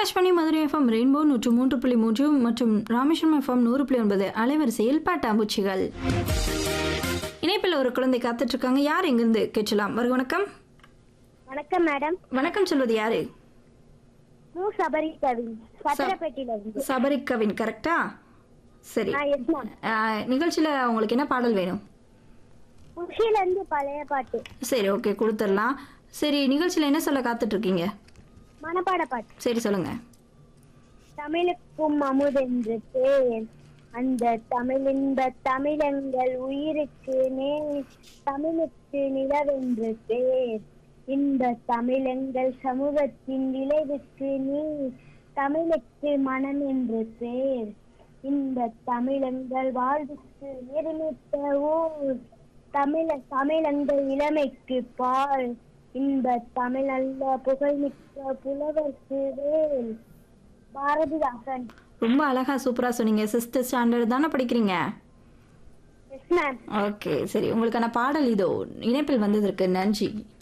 Akashvani Madurai FM rainbow நூற்று மூன்று புள்ளி மூன்று மற்றும் ராமேஸ்வரம் எஃப்எம் நூறு புள்ளி ஒன்பது அலைவரிசையில் பாட்டாம்பூச்சிகள் இணைப்பில் ஒரு குழந்தை காத்துட்டு இருக்காங்க யார் எங்கிருந்து கேட்கலாம் வருக வணக்கம் வணக்கம் மேடம் வணக்கம் சொல்வது யாரு மூ சபரி கவி சத்திரப்பேட்டில இருந்து சபரி கவின் கரெக்டா சரி ஆ எஸ் மேம் ஆஹ், நிகழ்ச்சியில உங்களுக்கு என்ன பாடல் வேணும் குஷில இருந்து பழைய பாட்டு சரி ஓகே கொடுத்துடலாம் சரி நிகழ்ச்சியில என்ன சொல்ல காத்துட்டு இருக்கீங்க மனப்பாட பாட்டு சரி சொல்லுங்க தமிழுக்கும் அமுதென்று பேர் அந்த தமிழின்ப தமிழங்கள் உயிருக்கு நேர் தமிழுக்கு நிலவென்று பேர் இந்த தமிழங்கள் சமூகத்தின் விளைவுக்கு நீர் தமிழுக்கு மனம் என்று பேர் இந்த தமிழங்கள் வாழ்வுக்கு நிர்மித்த ஊர் தமிழ தமிழங்கள் இளமைக்கு பால் இந்த தமிழல்ல புகழ்மிக்க புலவர்க்கு வேல் பாரதிதாசன் ரொம்ப அழகா சூப்பரா சொன்னீங்க சிக்ஸ்த் ஸ்டாண்டர்ட் தானே படிக்கிறீங்க எஸ் மேம் ஓகே சரி உங்களுக்கான பாடல் இதோ இணைப்பில் வந்ததற்கு நன்றி